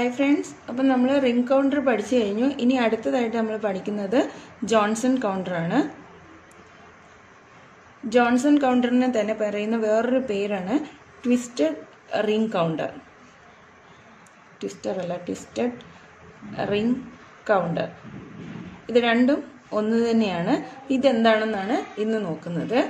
hi friends അപ്പം നമ്മൾ ring counter പഠിച്ചു കഴിഞ്ഞു ഇനി അടുത്തതായിട്ട് നമ്മൾ പഠിക്കുന്നത് ജോൺസൺ കൗണ്ടറാണ് ജോൺസൺ കൗണ്ടറിനെ തന്നെ പറയുന്ന വേറൊരു പേരാണ് ട്വിസ്റ്റഡ് റിംഗ് കൗണ്ടർ ട്വിസ്റ്റർ അല്ല ട്വിസ്റ്റഡ് റിംഗ് കൗണ്ടർ ഇത് രണ്ടും ഒന്ന് തന്നെയാണ് ഇതെന്താണെന്നാണ് ഇന്ന് നോക്കുന്നത്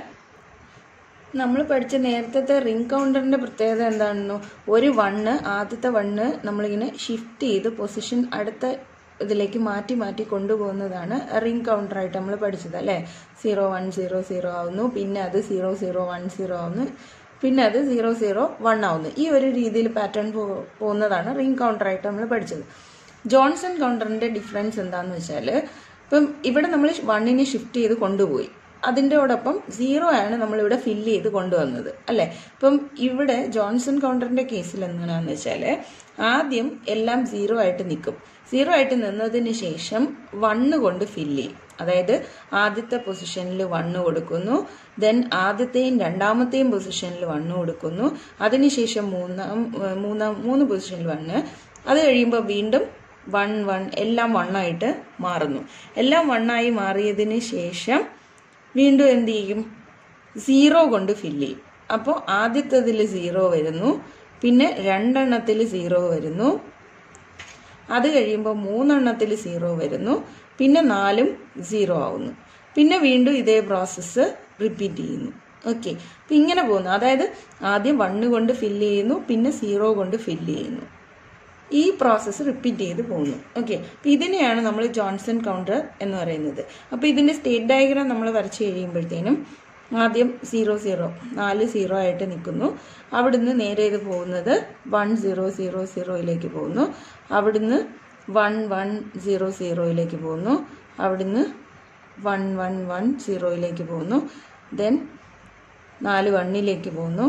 നമ്മൾ പഠിച്ച നേരത്തെ റിംഗ് കൗണ്ടറിന്റെ പ്രത്യേകത എന്താണെന്നോ ഒരു വണ്ണ് ആദ്യത്തെ വണ്ണ് നമ്മളിങ്ങനെ ഷിഫ്റ്റ് ചെയ്ത് പൊസിഷൻ അടുത്ത ഇതിലേക്ക് മാറ്റി മാറ്റി കൊണ്ടുപോകുന്നതാണ് റിംഗ് കൗണ്ടറായിട്ട് നമ്മൾ പഠിച്ചത് അല്ലേ സീറോ വൺ സീറോ സീറോ ആവുന്നു പിന്നെ അത് സീറോ സീറോ വൺ സീറോ ആവുന്നു പിന്നെ അത് സീറോ സീറോ വൺ ആവുന്നു ഈ ഒരു രീതിയിൽ പാറ്റേൺ പോകുന്നതാണ് റിംഗ് കൗണ്ടറായിട്ട് നമ്മൾ പഠിച്ചത് ജോൺസൺ കൗണ്ടറിന്റെ ഡിഫറൻസ് എന്താണെന്ന് വെച്ചാൽ ഇപ്പം ഇവിടെ നമ്മൾ വണ്ണിനെ ഷിഫ്റ്റ് ചെയ്ത് കൊണ്ടുപോയി അതിൻ്റെയോടൊപ്പം സീറോ ആണ് നമ്മളിവിടെ ഫില്ല് ചെയ്ത് കൊണ്ടുവന്നത് അല്ലേ ഇപ്പം ഇവിടെ ജോൺസൺ കൗണ്ടറിന്റെ കേസിൽ എങ്ങനെയാണെന്ന് വെച്ചാൽ ആദ്യം എല്ലാം സീറോ ആയിട്ട് നിൽക്കും സീറോ ആയിട്ട് നിന്നതിന് ശേഷം വണ്ണ് കൊണ്ട് ഫില്ല് ചെയ്യും അതായത് ആദ്യത്തെ പൊസിഷനിൽ വണ്ണ് കൊടുക്കുന്നു ദെൻ ആദ്യത്തെയും രണ്ടാമത്തെയും പൊസിഷനിൽ വണ്ണ് കൊടുക്കുന്നു അതിനുശേഷം മൂന്നാം മൂന്നാം മൂന്ന് പൊസിഷനിൽ വണ്ണ് അത് കഴിയുമ്പോൾ വീണ്ടും വൺ വൺ എല്ലാം വണ്ണായിട്ട് മാറുന്നു എല്ലാം വണ്ണായി മാറിയതിന് ശേഷം വീണ്ടും എന്ത് ചെയ്യും സീറോ കൊണ്ട് ഫില്ല് ചെയ്യും അപ്പോൾ ആദ്യത്തതിൽ സീറോ വരുന്നു പിന്നെ രണ്ടെണ്ണത്തിൽ സീറോ വരുന്നു അത് കഴിയുമ്പോൾ മൂന്നെണ്ണത്തിൽ സീറോ വരുന്നു പിന്നെ നാലും സീറോ ആവുന്നു പിന്നെ വീണ്ടും ഇതേ പ്രോസസ്സ് റിപ്പീറ്റ് ചെയ്യുന്നു ഓക്കെ അപ്പം ഇങ്ങനെ പോകുന്നു അതായത് ആദ്യം വണ്ണ് കൊണ്ട് ഫില്ല് ചെയ്യുന്നു പിന്നെ സീറോ കൊണ്ട് ഫില്ല് ചെയ്യുന്നു ഈ പ്രോസസ്സ് റിപ്പീറ്റ് ചെയ്ത് പോകുന്നു ഓക്കെ അപ്പം ഇതിനെയാണ് നമ്മൾ ജോൺസൺ കൗണ്ടർ എന്ന് പറയുന്നത് അപ്പോൾ ഇതിൻ്റെ സ്റ്റേറ്റ് ഡയഗ്രാം നമ്മൾ വരച്ച് കഴിയുമ്പോഴത്തേനും ആദ്യം സീറോ സീറോ നാല് സീറോ ആയിട്ട് നിൽക്കുന്നു അവിടുന്ന് നേരെ ഇത് പോകുന്നത് വൺ സീറോ സീറോ സീറോയിലേക്ക് പോകുന്നു അവിടുന്ന് വൺ വൺ സീറോ സീറോയിലേക്ക് പോകുന്നു അവിടുന്ന് വൺ വൺ വൺ സീറോയിലേക്ക് പോകുന്നു ദെൻ നാല് വണ്ണിലേക്ക് പോകുന്നു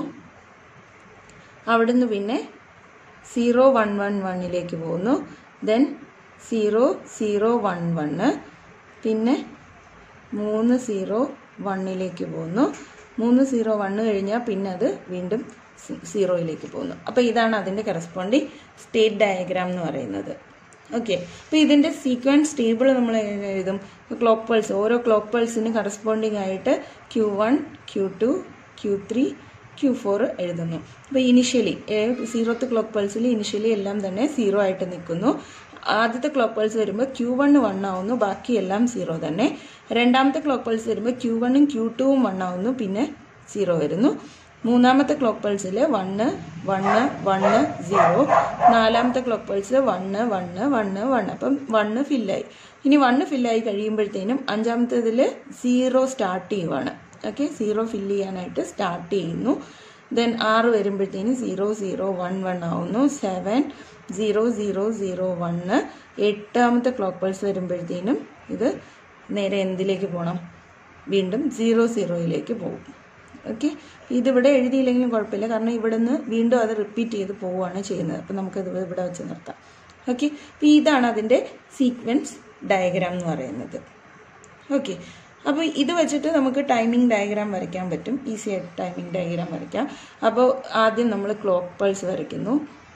അവിടുന്ന് പിന്നെ സീറോ വൺ വൺ വണ്ണിലേക്ക് പോകുന്നു then zero zero one one പിന്നെ മൂന്ന് സീറോ വണ്ണിലേക്ക് പോകുന്നു മൂന്ന് സീറോ വണ്ണ് കഴിഞ്ഞാൽ പിന്നെ അത് വീണ്ടും സീറോയിലേക്ക് പോകുന്നു അപ്പോൾ ഇതാണ് അതിൻ്റെ കറസ്പോണ്ടിങ് സ്റ്റേറ്റ് ഡയഗ്രാം എന്ന് പറയുന്നത് ഓക്കെ അപ്പോൾ ഇതിൻ്റെ സീക്വൻസ് ടേബിൾ നമ്മൾ എങ്ങനെ എഴുതും ക്ലോക്ക് പൾസ് ഓരോ ക്ലോക്ക് പൾസിന് കറസ്പോണ്ടിങ് ആയിട്ട് Q one Q two Q three Q four എഴുതുന്നു അപ്പോൾ ഇനിഷ്യലി സീറോത്ത് ക്ലോക്ക് പൾസിൽ ഇനിഷ്യലി എല്ലാം തന്നെ സീറോ ആയിട്ട് നിൽക്കുന്നു ആദ്യത്തെ ക്ലോക്ക് പൾസ് വരുമ്പോൾ ക്യൂ വൺ വൺ ആവുന്നു ബാക്കിയെല്ലാം സീറോ തന്നെ രണ്ടാമത്തെ ക്ലോക്ക് പൾസ് വരുമ്പോൾ ക്യൂ വണ്ണും ക്യൂ ടുവും വൺ ആവുന്നു പിന്നെ സീറോ വരുന്നു മൂന്നാമത്തെ ക്ലോക്ക് പൾസിൽ വണ്ണ് വണ്ണ് വണ്ണ് സീറോ നാലാമത്തെ clock pulse one one one one അപ്പം വണ്ണ് ഫില്ലായി ഇനി വണ്ണ് ഫില്ലായി കഴിയുമ്പോഴത്തേനും അഞ്ചാമത്തേതിൽ സീറോ സ്റ്റാർട്ട് ചെയ്യുവാണ് ഓക്കെ സീറോ ഫില്ല് ചെയ്യാനായിട്ട് സ്റ്റാർട്ട് ചെയ്യുന്നു ദെൻ ആറ് വരുമ്പോഴത്തേനും സീറോ സീറോ വൺ വൺ ആവുന്നു seven zero zero zero one എട്ടാമത്തെ ക്ലോക്ക് പൾസ് വരുമ്പോഴത്തേനും ഇത് നേരെ എന്തിലേക്ക് പോകണം വീണ്ടും സീറോ സീറോയിലേക്ക് പോകും ഓക്കെ ഇതിവിടെ എഴുതിയില്ലെങ്കിലും കുഴപ്പമില്ല കാരണം ഇവിടെ നിന്ന് വീണ്ടും അത് റിപ്പീറ്റ് ചെയ്ത് പോവുകയാണ് ചെയ്യുന്നത് അപ്പം നമുക്കത് ഇവിടെ വെച്ച് നിർത്താം ഓക്കെ അപ്പോൾ ഇതാണ് അതിൻ്റെ സീക്വൻസ് ഡയഗ്രാം എന്ന് പറയുന്നത് ഓക്കെ അപ്പോൾ ഇത് വെച്ചിട്ട് നമുക്ക് ടൈമിംഗ് ഡയഗ്രാം വരയ്ക്കാൻ പറ്റും ഈസി ആയിട്ട് ടൈമിംഗ് ഡയഗ്രാം വരയ്ക്കാം അപ്പോൾ ആദ്യം നമ്മൾ ക്ലോക്ക് പൾസ് വരയ്ക്കുന്നു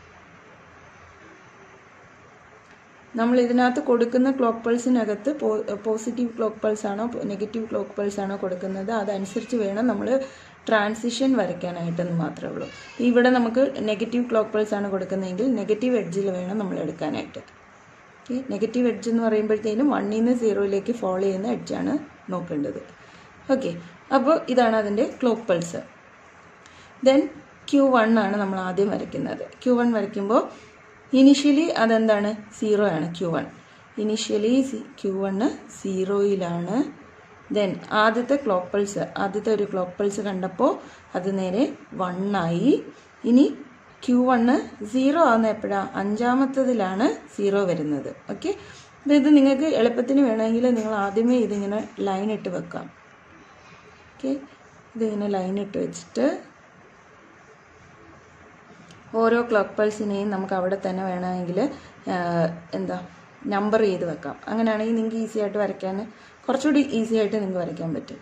നമ്മൾ ഇതിനകത്ത് കൊടുക്കുന്ന ക്ലോക്ക് പൾസിനകത്ത് പോസിറ്റീവ് ക്ലോക്ക് പൾസ് ആണോ നെഗറ്റീവ് ക്ലോക്ക് പൾസ് ആണോ കൊടുക്കുന്നത് അതനുസരിച്ച് വേണം നമ്മൾ ട്രാൻസിഷൻ വരയ്ക്കാനായിട്ടെന്ന് മാത്രമേ ഉള്ളൂ ഇവിടെ നമുക്ക് നെഗറ്റീവ് ക്ലോക്ക് പൾസ് ആണ് കൊടുക്കുന്നതെങ്കിൽ നെഗറ്റീവ് എഡ്ജിൽ വേണം നമ്മൾ എടുക്കാനായിട്ട് ഓക്കെ നെഗറ്റീവ് എഡ്ജ് എന്ന് പറയുമ്പോഴത്തേനും വണ്ണിൽ നിന്ന് സീറോയിലേക്ക് ഫോളോ ചെയ്യുന്ന എഡ്ജാണ് നോക്കേണ്ടത് ഓക്കെ അപ്പോൾ ഇതാണ് അതിൻ്റെ clock pulse then Q one ആണ് നമ്മൾ ആദ്യം വരയ്ക്കുന്നത് ക്യൂ വൺ വരയ്ക്കുമ്പോൾ ഇനിഷ്യലി അതെന്താണ് സീറോ ആണ് Q one initially Q one സീറോയിലാണ് ദെൻ ആദ്യത്തെ ക്ലോക്ക് പൾസ് ആദ്യത്തെ ഒരു ക്ലോക്ക് പൾസ് കണ്ടപ്പോൾ അത് നേരെ വണ്ണായി ഇനി ക്യൂ വണ്ണ് സീറോ ആവുന്ന എപ്പോഴാണ് അഞ്ചാമത്തതിലാണ് സീറോ വരുന്നത് ഓക്കെ ഇത് നിങ്ങൾക്ക് എളുപ്പത്തിന് വേണമെങ്കിൽ നിങ്ങൾ ആദ്യമേ ഇതിങ്ങനെ ലൈൻ ഇട്ട് വെക്കാം ഓക്കെ ഇതിങ്ങനെ ലൈൻ ഇട്ട് വെച്ചിട്ട് ഓരോ ക്ലോക്ക് പൾസിനെയും നമുക്ക് അവിടെ തന്നെ വേണമെങ്കിൽ എന്താ നമ്പർ ചെയ്ത് വെക്കാം അങ്ങനെയാണെങ്കിൽ നിങ്ങൾക്ക് ഈസി ആയിട്ട് വരയ്ക്കാൻ കുറച്ചുകൂടി ഈസി ആയിട്ട് നിങ്ങൾക്ക് വരയ്ക്കാൻ പറ്റും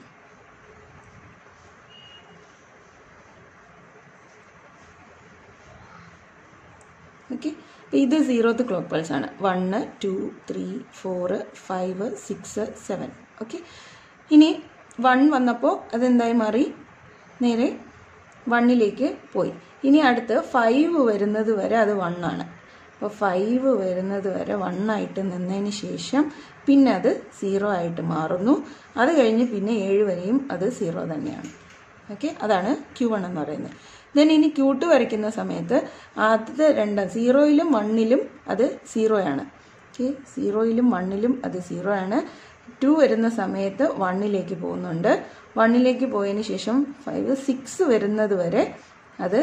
ഓക്കെ അപ്പോൾ ഇത് സീറോത്ത് ക്ലോക്ക് പൾസ് ആണ് one two three four five six seven okay ഇനി വൺ വന്നപ്പോൾ അതെന്തായി മാറി നേരെ വണ്ണിലേക്ക് പോയി ഇനി അടുത്ത് ഫൈവ് വരുന്നത് വരെ അത് വണ്ണാണ് അപ്പോൾ ഫൈവ് വരുന്നത് വരെ വണ്ണായിട്ട് നിന്നതിന് ശേഷം പിന്നെ അത് സീറോ ആയിട്ട് മാറുന്നു അത് കഴിഞ്ഞ് പിന്നെ ഏഴ് വരെയും അത് സീറോ തന്നെയാണ് ഓക്കെ അതാണ് ക്യൂ വൺ എന്ന് പറയുന്നത് ദെൻ ഇനി ക്യൂ ടു വരയ്ക്കുന്ന സമയത്ത് ആദ്യത്തെ രണ്ട് സീറോയിലും വണ്ണിലും അത് സീറോയാണ് ഓക്കെ സീറോയിലും വണ്ണിലും അത് സീറോ ആണ് ടു വരുന്ന സമയത്ത് വണ്ണിലേക്ക് പോകുന്നുണ്ട് വണ്ണിലേക്ക് പോയതിന് ശേഷം ഫൈവ് സിക്സ് വരുന്നത് വരെ അത്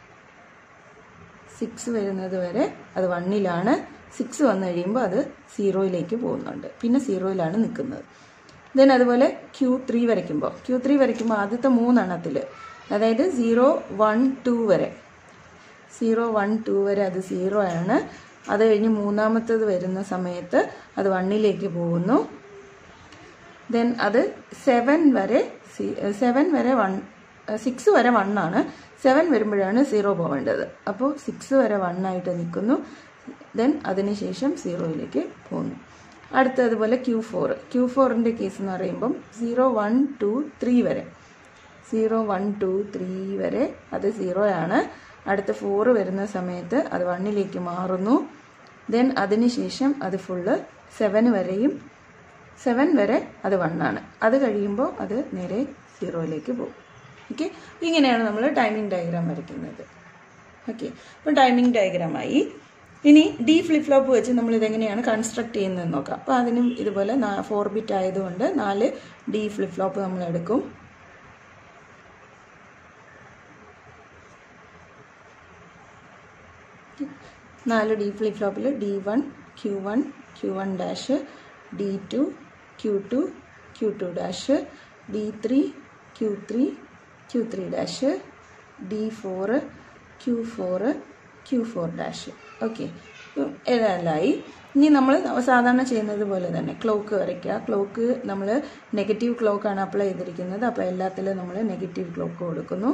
സിക്സ് വരുന്നത് വരെ അത് വണ്ണിലാണ് സിക്സ് വന്നു കഴിയുമ്പോൾ അത് സീറോയിലേക്ക് പോകുന്നുണ്ട് പിന്നെ സീറോയിലാണ് നിൽക്കുന്നത് ദെൻ അതുപോലെ ക്യൂ ത്രീ വരയ്ക്കുമ്പോൾ ക്യൂ ത്രീ വരയ്ക്കുമ്പോൾ ആദ്യത്തെ മൂന്നെണ്ണത്തിൽ അതായത് സീറോ വൺ ടു വരെ സീറോ വൺ ടു വരെ അത് സീറോ ആണ് അത് കഴിഞ്ഞ് മൂന്നാമത്തത് വരുന്ന സമയത്ത് അത് വണ്ണിലേക്ക് പോകുന്നു ദെൻ അത് സെവൻ വരെ സെവൻ വരെ വൺ സിക്സ് വരെ വണ്ണാണ് സെവൻ വരുമ്പോഴാണ് സീറോ പോവേണ്ടത് അപ്പോൾ സിക്സ് വരെ വണ്ണായിട്ട് നിൽക്കുന്നു ദെൻ അതിനുശേഷം സീറോയിലേക്ക് പോകുന്നു അടുത്തതുപോലെ ക്യൂ ഫോർ ക്യൂ ഫോറിൻ്റെ കേസ് എന്ന് പറയുമ്പം സീറോ വൺ ടു ത്രീ വരെ സീറോ വൺ ടു ത്രീ വരെ അത് സീറോ ആണ് അടുത്ത ഫോറ് വരുന്ന സമയത്ത് അത് വണ്ണിലേക്ക് മാറുന്നു ദെൻ അതിനുശേഷം അത് ഫുള്ള് സെവന് വരെയും സെവൻ വരെ അത് വണ്ണാണ് അത് കഴിയുമ്പോൾ അത് നേരെ സീറോയിലേക്ക് പോകും ഓക്കെ ഇങ്ങനെയാണ് നമ്മൾ ടൈമിംഗ് ഡയഗ്രാം വരയ്ക്കുന്നത് ഓക്കെ അപ്പോൾ ടൈമിംഗ് ഡയഗ്രാമായി ഇനി ഡി ഫ്ലിപ്പ് ഫ്ലോപ്പ് വെച്ച് നമ്മൾ ഇതെങ്ങനെയാണ് കൺസ്ട്രക്ട് ചെയ്യുന്നതെന്ന് നോക്കാം അപ്പോൾ അതിനും ഇതുപോലെ ഫോർ ബിറ്റ് ആയതുകൊണ്ട് നാല് ഡി ഫ്ലിപ്പ് ഫ്ലോപ്പ് നമ്മൾ എടുക്കും നാല് ഡി ഫ്ലിപ്പ് ഫ്ലോപ്പിൽ D one Q one Q one dash D two Q two Q two dash D three Q three Q three dash D four Q four Q four dash okay ഏതായാലായി ഇനി നമ്മൾ സാധാരണ ചെയ്യുന്നത് പോലെ തന്നെ clock വരയ്ക്കുക clock നമ്മൾ negative ക്ലോക്കാണ് apply ചെയ്തിരിക്കുന്നത് അപ്പോൾ എല്ലാത്തിലും നമ്മൾ നെഗറ്റീവ് ക്ലോക്ക് കൊടുക്കുന്നു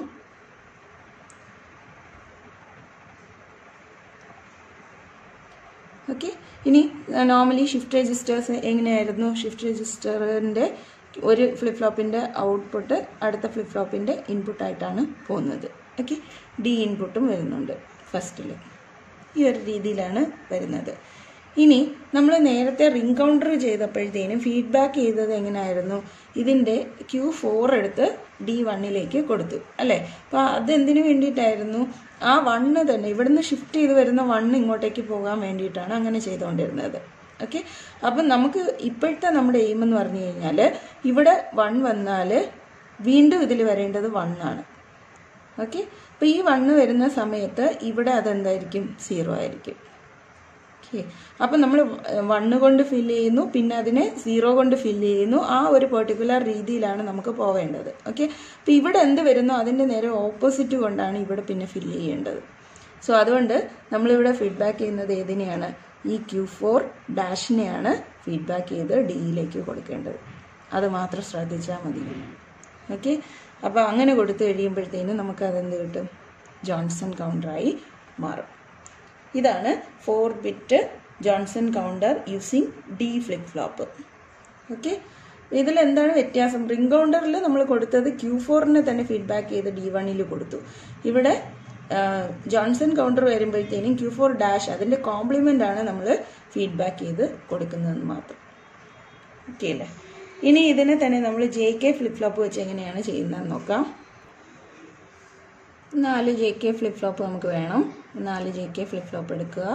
ഓക്കെ ഇനി നോർമലി ഷിഫ്റ്റ് രജിസ്റ്റേഴ്സ് എങ്ങനെയായിരുന്നു ഷിഫ്റ്റ് രജിസ്റ്ററിൻ്റെ ഒരു ഫ്ലിപ്പ് ഫ്ലോപ്പിൻ്റെ ഔട്ട്പുട്ട് അടുത്ത ഫ്ലിപ്പ് ഫ്ലോപ്പിൻ്റെ ഇൻപുട്ടായിട്ടാണ് പോകുന്നത് ഓക്കെ ഡി ഇൻപുട്ടും വരുന്നുണ്ട് ഫസ്റ്റിൽ ഈ ഒരു രീതിയിലാണ് വരുന്നത് ഇനി നമ്മൾ നേരത്തെ റിംഗ് കൗണ്ടർ ചെയ്തപ്പോഴത്തേനും ഫീഡ്ബാക്ക് ചെയ്തത് എങ്ങനെയായിരുന്നു ഇതിൻ്റെ ക്യൂ ഫോർ എടുത്ത് ഡി വണ്ണിലേക്ക് കൊടുത്തു അല്ലേ അപ്പോൾ അതെന്തിനു വേണ്ടിയിട്ടായിരുന്നു ആ വണ്ണ് തന്നെ ഇവിടുന്ന് ഷിഫ്റ്റ് ചെയ്ത് വരുന്ന വണ്ണ് ഇങ്ങോട്ടേക്ക് പോകാൻ വേണ്ടിയിട്ടാണ് അങ്ങനെ ചെയ്തുകൊണ്ടിരുന്നത് ഓക്കെ അപ്പം നമുക്ക് ഇപ്പോഴത്തെ നമ്മുടെ എയിം എന്ന് പറഞ്ഞു കഴിഞ്ഞാൽ ഇവിടെ വൺ വന്നാൽ വീണ്ടും ഇതിൽ വരേണ്ടത് വണ്ണാണ് ഓക്കെ അപ്പോൾ ഈ വണ്ണ് വരുന്ന സമയത്ത് ഇവിടെ അതെന്തായിരിക്കും സീറോ ആയിരിക്കും ഓക്കെ അപ്പം നമ്മൾ വണ്ണ് കൊണ്ട് ഫില്ല് ചെയ്യുന്നു പിന്നെ അതിനെ സീറോ കൊണ്ട് ഫില്ല് ചെയ്യുന്നു ആ ഒരു പെർട്ടിക്കുലർ രീതിയിലാണ് നമുക്ക് പോവേണ്ടത് ഓക്കെ അപ്പോൾ ഇവിടെ എന്ത് വരുന്നോ അതിൻ്റെ നേരെ ഓപ്പോസിറ്റ് കൊണ്ടാണ് ഇവിടെ പിന്നെ ഫില്ല് ചെയ്യേണ്ടത് സോ അതുകൊണ്ട് നമ്മളിവിടെ ഫീഡ്ബാക്ക് ചെയ്യുന്നത് ഏതിനെയാണ് ഈ ക്യൂ ഫോർ ഡാഷിനെയാണ് ഫീഡ്ബാക്ക് ചെയ്ത് ഡിയിലേക്ക് കൊടുക്കേണ്ടത് അത് മാത്രം ശ്രദ്ധിച്ചാൽ മതി ഓക്കെ അപ്പോൾ അങ്ങനെ കൊടുത്തു കഴിയുമ്പോഴത്തേനും നമുക്ക് അതെന്ത് കിട്ടും ജോൺസൺ കൗണ്ടറായി മാറും ഇതാണ് four bit Johnson counter using D flip flop okay ഇതിൽ എന്താണ് വ്യത്യാസം റിംഗ് കൗണ്ടറിൽ നമ്മൾ കൊടുത്തത് ക്യൂ ഫോറിനെ തന്നെ ഫീഡ്ബാക്ക് ചെയ്ത് ഡി വണ്ണിൽ കൊടുത്തു ഇവിടെ ജോൺസൺ കൗണ്ടർ വരുമ്പോഴത്തേനും ക്യൂ ഫോർ ഡാഷ് അതിൻ്റെ കോംപ്ലിമെൻ്റ് ആണ് നമ്മൾ ഫീഡ്ബാക്ക് ചെയ്ത് കൊടുക്കുന്നതെന്ന് മാത്രം ഓക്കെ അല്ലേ ഇനി ഇതിനെ തന്നെ നമ്മൾ ജെ കെ ഫ്ലിപ്പ് ഫ്ലോപ്പ് വെച്ച് എങ്ങനെയാണ് ചെയ്യുന്നതെന്ന് നോക്കാം നാല് ജെ കെ ഫ്ലിപ്പ് ഫ്ലോപ്പ് നമുക്ക് വേണം നാല് ജെ കെ ഫ്ലിപ്പ് ഫ്ലോപ്പ് എടുക്കുക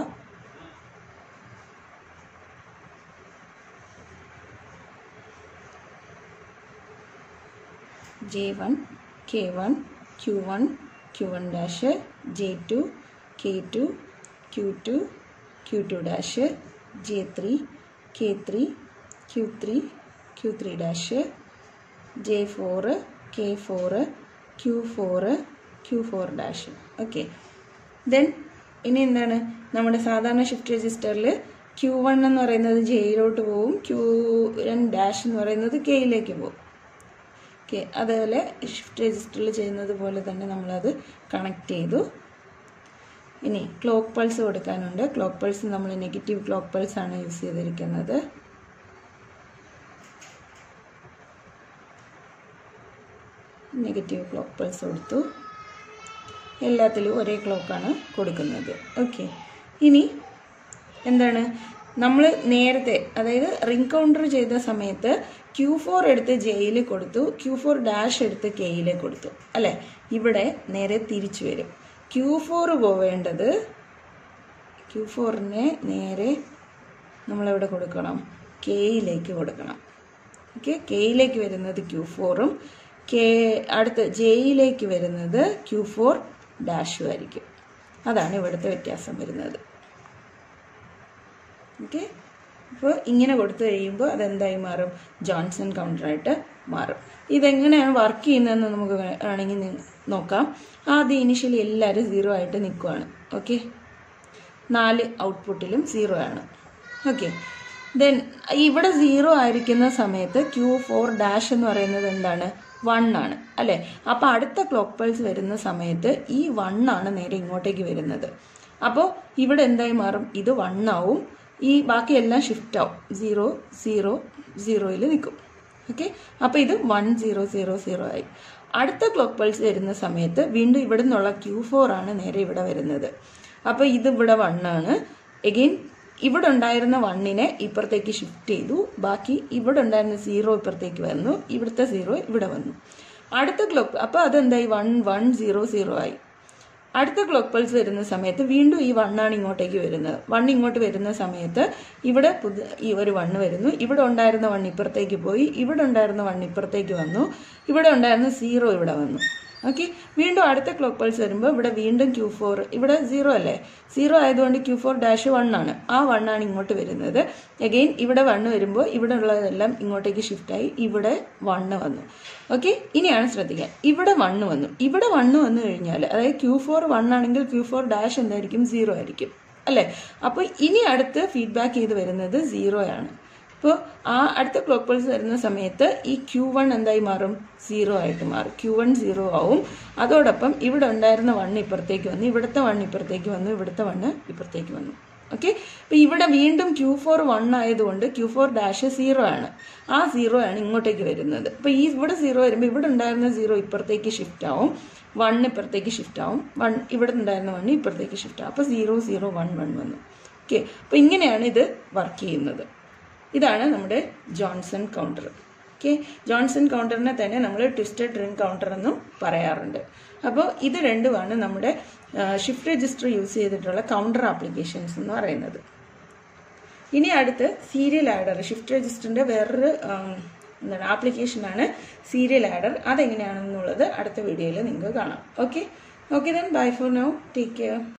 J one K one Q one Q one dash J two K two Q two Q two dash J three K three Q three Q three dash J four K four Q four Q four dash okay then ഇനി എന്താണ് നമ്മുടെ സാധാരണ shift രജിസ്റ്ററിൽ Q one എന്ന് പറയുന്നത് ജെയിലോട്ട് പോവും Q N dash എന്ന് പറയുന്നത് കെയിലേക്ക് പോകും ഓക്കെ അതേപോലെ ഷിഫ്റ്റ് രജിസ്റ്ററിൽ ചെയ്യുന്നത് പോലെ തന്നെ നമ്മളത് കണക്ട് ചെയ്തു ഇനി ക്ലോക്ക് പൾസ് കൊടുക്കാനുണ്ട് ക്ലോക്ക് പൾസ് നമ്മൾ നെഗറ്റീവ് ക്ലോക്ക് പൾസ് ആണ് യൂസ് ചെയ്തിരിക്കുന്നത് നെഗറ്റീവ് ക്ലോക്ക് പൾസ് കൊടുത്തു എല്ലാത്തിലും ഒരേ ക്ലോക്കാണ് കൊടുക്കുന്നത് ഓക്കെ ഇനി എന്താണ് നമ്മൾ നേരത്തെ അതായത് റിംഗ് കൗണ്ടർ ചെയ്ത സമയത്ത് ക്യൂ ഫോർ എടുത്ത് ജെയിൽ കൊടുത്തു ക്യൂ ഫോർ ഡാഷ് എടുത്ത് കെയിൽ കൊടുത്തു അല്ലേ ഇവിടെ നേരെ തിരിച്ചു വരും ക്യൂ ഫോർ പോവേണ്ടത് ക്യൂ ഫോറിനെ നേരെ നമ്മളെവിടെ കൊടുക്കണം കെയിലേക്ക് കൊടുക്കണം ഓക്കെ കെയിലേക്ക് വരുന്നത് ക്യൂ ഫോറും കെ അടുത്ത് ജെയിലേക്ക് വരുന്നത് ക്യൂ ഫോർ ഡാഷും ആയിരിക്കും അതാണ് ഇവിടുത്തെ വ്യത്യാസം വരുന്നത് ഓക്കെ അപ്പോൾ ഇങ്ങനെ കൊടുത്തു കഴിയുമ്പോൾ അതെന്തായി മാറും ജോൺസൺ കൗണ്ടറായിട്ട് മാറും ഇതെങ്ങനെയാണ് വർക്ക് ചെയ്യുന്നതെന്ന് നമുക്ക് വേണമെങ്കിൽ നി- നോക്കാം ആദ്യം ഇനിഷ്യലി എല്ലാവരും സീറോ ആയിട്ട് നിൽക്കുവാണ് ഓക്കെ നാല് ഔട്ട്പുട്ടിലും സീറോ ആണ് ഓക്കെ ദെൻ ഇവിടെ സീറോ ആയിരിക്കുന്ന സമയത്ത് ക്യൂ ഫോർ ഡാഷ് എന്ന് പറയുന്നത് എന്താണ് വൺ ആണ് അല്ലേ അപ്പോൾ അടുത്ത ക്ലോക്ക് പൾസ് വരുന്ന സമയത്ത് ഈ വൺ ആണ് നേരെ ഇങ്ങോട്ടേക്ക് വരുന്നത് അപ്പോൾ ഇവിടെ എന്തായി മാറും ഇത് വൺ ആവും ഈ ബാക്കിയെല്ലാം ഷിഫ്റ്റ് ആവും സീറോ സീറോ സീറോയിൽ നിൽക്കും ഓക്കെ അപ്പോൾ ഇത് വൺ സീറോ സീറോ സീറോ ആയി അടുത്ത ക്ലോക്ക് പൾസ് വരുന്ന സമയത്ത് വീണ്ടും ഇവിടെ നിന്നുള്ള ക്യൂ ഫോർ ആണ് നേരെ ഇവിടെ വരുന്നത് അപ്പോൾ ഇത് ഇവിടെ വൺ ആണ് എഗെയിൻ ഇവിടെ ഉണ്ടായിരുന്ന വണ്ണിനെ ഇപ്പുറത്തേക്ക് ഷിഫ്റ്റ് ചെയ്തു ബാക്കി ഇവിടെ ഉണ്ടായിരുന്ന സീറോ ഇപ്പുറത്തേക്ക് വന്നു ഇവിടുത്തെ സീറോ ഇവിടെ വന്നു അടുത്ത ക്ലോക്ക് അപ്പോൾ അതെന്തായി വൺ വൺ സീറോ സീറോ ആയി അടുത്ത ക്ലോക്ക് പൾസ് വരുന്ന സമയത്ത് വീണ്ടും ഈ വണ്ണാണ് ഇങ്ങോട്ടേക്ക് വരുന്നത് വൺ ഇങ്ങോട്ട് വരുന്ന സമയത്ത് ഇവിടെ പുതിയ ഈ ഒരു വണ്ണ് വരുന്നു ഇവിടെ ഉണ്ടായിരുന്ന വൺ ഇപ്പുറത്തേക്ക് പോയി ഇവിടെ ഉണ്ടായിരുന്ന വൺ ഇപ്പുറത്തേക്ക് വന്നു ഇവിടെ ഉണ്ടായിരുന്ന സീറോ ഇവിടെ വന്നു ഓക്കെ വീണ്ടും അടുത്ത ക്ലോക്ക് പൾസ് വരുമ്പോൾ ഇവിടെ വീണ്ടും ക്യൂ ഫോർ ഇവിടെ സീറോ അല്ലേ സീറോ ആയതുകൊണ്ട് ക്യൂ ഫോർ ഡാഷ് വൺ ആണ് ആ വൺ ആണ് ഇങ്ങോട്ട് വരുന്നത് അഗെയിൻ ഇവിടെ വണ്ണ് വരുമ്പോൾ ഇവിടെ ഉള്ളതെല്ലാം ഇങ്ങോട്ടേക്ക് ഷിഫ്റ്റായി ഇവിടെ വണ്ണ് വന്നു ഓക്കെ ഇനിയാണ് ശ്രദ്ധിക്കാൻ ഇവിടെ വണ്ണ് വന്നു ഇവിടെ വണ്ണ് വന്നു കഴിഞ്ഞാൽ അതായത് ക്യൂ ഫോർ വൺ ആണെങ്കിൽ ക്യൂ ഫോർ ഡാഷ് എന്തായിരിക്കും സീറോ ആയിരിക്കും അല്ലേ അപ്പോൾ ഇനി അടുത്ത് ഫീഡ്ബാക്ക് ചെയ്ത് വരുന്നത് സീറോ ആണ് അപ്പോൾ ആ അടുത്ത ക്ലോക്ക് പൾസ് വരുന്ന സമയത്ത് ഈ ക്യൂ വൺ എന്തായി മാറും സീറോ ആയിട്ട് മാറും ക്യൂ വൺ സീറോ ആവും അതോടൊപ്പം ഇവിടെ ഉണ്ടായിരുന്ന വണ്ണ് ഇപ്പുറത്തേക്ക് വന്നു ഇവിടുത്തെ വണ്ണ് ഇപ്പുറത്തേക്ക് വന്നു ഇവിടുത്തെ വണ്ണ് ഇപ്പുറത്തേക്ക് വന്നു ഓക്കെ അപ്പോൾ ഇവിടെ വീണ്ടും ക്യൂ ഫോർ വൺ ആയതുകൊണ്ട് ക്യൂ ഫോർ ഡാഷ് സീറോ ആണ് ആ സീറോ ആണ് ഇങ്ങോട്ടേക്ക് വരുന്നത് അപ്പോൾ ഈ ഇവിടെ സീറോ വരുമ്പോൾ ഇവിടെ ഉണ്ടായിരുന്ന സീറോ ഇപ്പുറത്തേക്ക് ഷിഫ്റ്റ് ആവും വൺ ഇപ്പുറത്തേക്ക് ഷിഫ്റ്റ് ആവും വൺ ഇവിടെ ഉണ്ടായിരുന്ന വണ്ണ് ഇപ്പുറത്തേക്ക് ഷിഫ്റ്റ് ആവും അപ്പോൾ സീറോ സീറോ വൺ വൺ വന്നു ഓക്കെ അപ്പോൾ ഇങ്ങനെയാണ് ഇത് വർക്ക് ചെയ്യുന്നത് ഇതാണ് നമ്മുടെ ജോൺസൺ കൗണ്ടർ ഓക്കെ ജോൺസൺ കൗണ്ടറിനെ തന്നെ നമ്മൾ ട്വിസ്റ്റഡ് റിംഗ് കൗണ്ടർ എന്നും പറയാറുണ്ട് അപ്പോൾ ഇത് രണ്ടുമാണ് നമ്മുടെ ഷിഫ്റ്റ് രജിസ്റ്റർ യൂസ് ചെയ്തിട്ടുള്ള കൗണ്ടർ ആപ്ലിക്കേഷൻസ് എന്ന് പറയുന്നത് ഇനി അടുത്ത് സീരിയൽ ആഡർ ഷിഫ്റ്റ് രജിസ്റ്ററിന്റെ വേറൊരു ആം, എന്താണ് ആപ്ലിക്കേഷനാണ് സീരിയൽ ആഡർ അതെങ്ങനെയാണെന്നുള്ളത് അടുത്ത വീഡിയോയിൽ നിങ്ങൾക്ക് കാണാം okay okay then bye for now take care